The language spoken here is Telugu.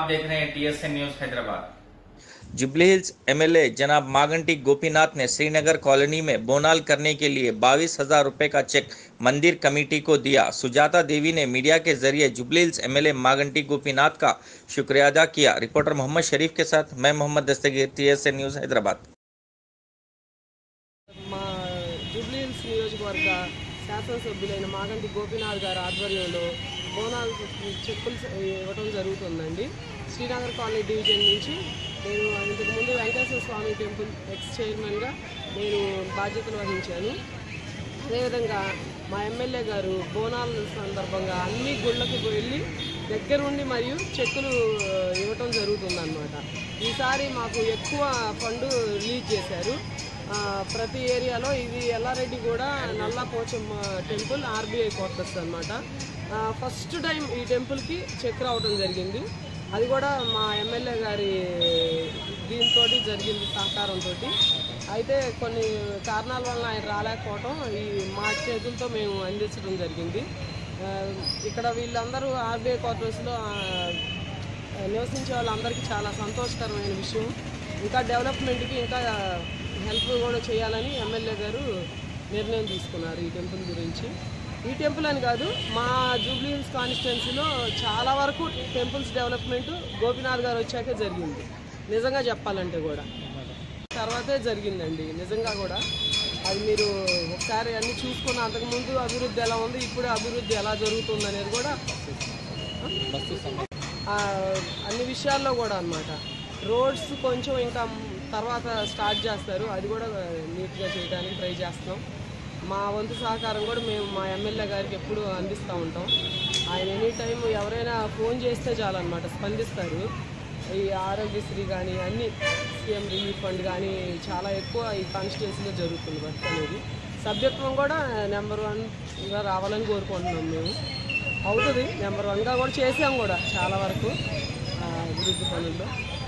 देख रहे हैं TSN news Hyderabad Jubilee Hills MLA जनाब मागंटी गोपीनाथ ने श्रीनगर कॉलोनी में बोनाल करने के लिए बाईस हजार रुपए का चेक मंदिर कमेटी को दिया सुजाता देवी ने मीडिया के जरिए जुबली हिल्स एमएलए मागंटी गोपीनाथ का शुक्रिया अदा किया रिपोर्टर मोहम्मद शरीफ के साथ मैं मोहम्मद दस्तगीर टीएसए न्यूज हैदराबाद మా జూబ్లీ హిల్స్ నియోజకవర్గ శాసనసభ్యులైన మాగంటి గోపీనాథ్ గారి ఆధ్వర్యంలో బోనాలు చెక్కులు ఇవ్వడం జరుగుతుందండి శ్రీనగర్ కాలనీ డివిజన్ నుంచి నేను ఇంతకుముందు వెంకటేశ్వర స్వామి టెంపుల్ ఎక్స్ చైర్మన్గా నేను బాధ్యతలు వహించాను అదేవిధంగా మా ఎమ్మెల్యే గారు బోనాల సందర్భంగా అన్ని గుళ్ళకి వెళ్ళి దగ్గరుండి మరియు చెక్కులు ఆ, ఇవ్వటం జరుగుతుందన్నమాట ఈసారి మాకు ఎక్కువ ఫండ్ రిలీజ్ చేశారు ఆ, ప్రతి ఏరియాలో ఇది ఎల్లారెడ్డి కూడా Nalla Pochamma temple RBI quarters అనమాట ఫస్ట్ టైం ఈ టెంపుల్కి చెక్ రావడం జరిగింది అది కూడా మా ఎమ్మెల్యే గారి దీంతో జరిగింది సహకారంతో అయితే కొన్ని కారణాల వలన ఆయన రాలేకపోవటం ఈ మా చేతులతో మేము అందించడం జరిగింది ఆ, ఇక్కడ వీళ్ళందరూ ఆర్బీఐ క్వార్టర్స్లో ఆ, నివసించే వాళ్ళందరికీ చాలా సంతోషకరమైన విషయం ఇంకా డెవలప్మెంట్కి ఇంకా హెల్ప్ కూడా చేయాలని ఎమ్మెల్యే గారు నిర్ణయం తీసుకున్నారు ఈ టెంపుల్ గురించి ఈ టెంపుల్ అని కాదు మా జూబ్లీ హిల్స్ కాన్స్టిట్యున్సీలో చాలా వరకు టెంపుల్స్ డెవలప్మెంట్ గోపీనాథ్ గారు వచ్చాకే జరిగింది నిజంగా చెప్పాలంటే కూడా తర్వాతే జరిగిందండి నిజంగా కూడా అది మీరు ఒకసారి అన్ని చూసుకున్న అంతకుముందు అభివృద్ధి ఎలా ఉంది ఇప్పుడు అభివృద్ధి ఎలా జరుగుతుంది అనేది కూడా ఆ, అన్ని విషయాల్లో కూడా అన్నమాట రోడ్స్ కొంచెం ఇంకా తర్వాత స్టార్ట్ చేస్తారు అది కూడా నీట్గా చేయడానికి ట్రై చేస్తున్నాం మా వంతు సహకారం కూడా మేము మా ఎమ్మెల్యే గారికి ఎప్పుడు అందిస్తూ ఉంటాం ఆయన ఎనీ టైం ఎవరైనా ఫోన్ చేస్తే చాలన్నమాట స్పందిస్తారు ఈ ఆరోగ్యశ్రీ కానీ అన్ని సీఎం రిలీఫ్ ఫండ్ కానీ చాలా ఎక్కువ ఈ కాన్స్టిట్యున్సీలో జరుగుతుంది వర్క్ అనేది సభ్యత్వం కూడా నెంబర్ వన్గా రావాలని కోరుకుంటున్నాం మేము అవుతుంది నెంబర్ వన్గా కూడా చేసాం కూడా చాలా వరకు ఆ, అభివృద్ధి పనుల్లో